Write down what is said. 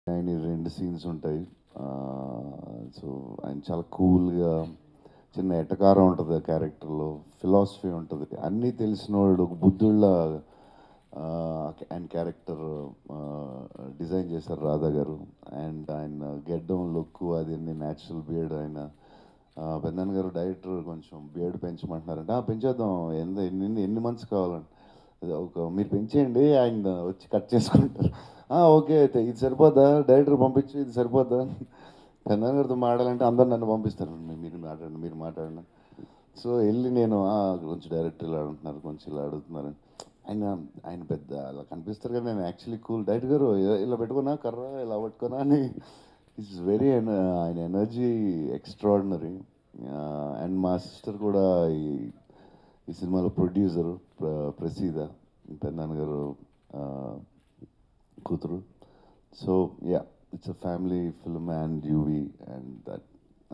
ఆయన రెండు సీన్స్ ఉంటాయి సో ఆయన చాలా కూల్గా చిన్న ఎటకారం ఉంటుంది ఆ క్యారెక్టర్లో ఫిలాసఫీ ఉంటుంది అన్నీ తెలిసినవాడు ఒక బుద్ధుళ్ళ ఆయన క్యారెక్టర్ డిజైన్ చేశారు రాధా గారు అండ్ ఆయన గెడ్డం లుక్ అది అన్ని న్యాచురల్ బియర్డ్ ఆయన ఆ, పెద్దన్న గారు డైరెక్టర్ కొంచెం బియర్డ్ పెంచమంటున్నారంటే "ఆ, పెంచేద్దాం ఎంత ఎన్ని ఎన్ని మంత్స్ కావాలంటే అది ఒక మీరు పెంచేయండి ఆయన వచ్చి కట్ చేసుకుంటారు "ఆ, ఓకే అయితే ఇది సరిపోద్దా డైరెక్టర్ పంపించి ఇది సరిపోద్దా పెద్దన్న గారితో మాట్లాడాలంటే అందరు నన్ను పంపిస్తారు "మీ- మీరు మాట్లాడండి మీరు మాట్లాడండి సో వెళ్ళి నేను "ఆ, కొంచెం డైరెక్టర్ ఇలా అడుగుతున్నారు కొంచెం ఇలా అడుగుతున్నారు ఆయన ఆయన పెద్ద అలా కనిపిస్తారు కానీ నేను యాక్చువల్లీ కూల్ డైరెక్టర్ గారు ఇలా- ఇలా పెట్టుకున్నా కర్ర ఇలా పట్టుకున్నా అని ఇట్స్ వెరీ ఆయన ఎనర్జీ ఎక్స్ట్రాడినరీ అండ్ మా సిస్టర్ కూడా ఈ ఈ సినిమాలో ప్రొడ్యూసర్ ప్రసీద పెన్నాన్న గారు ఆ, కూతురు so yeah it's a family film and UV and that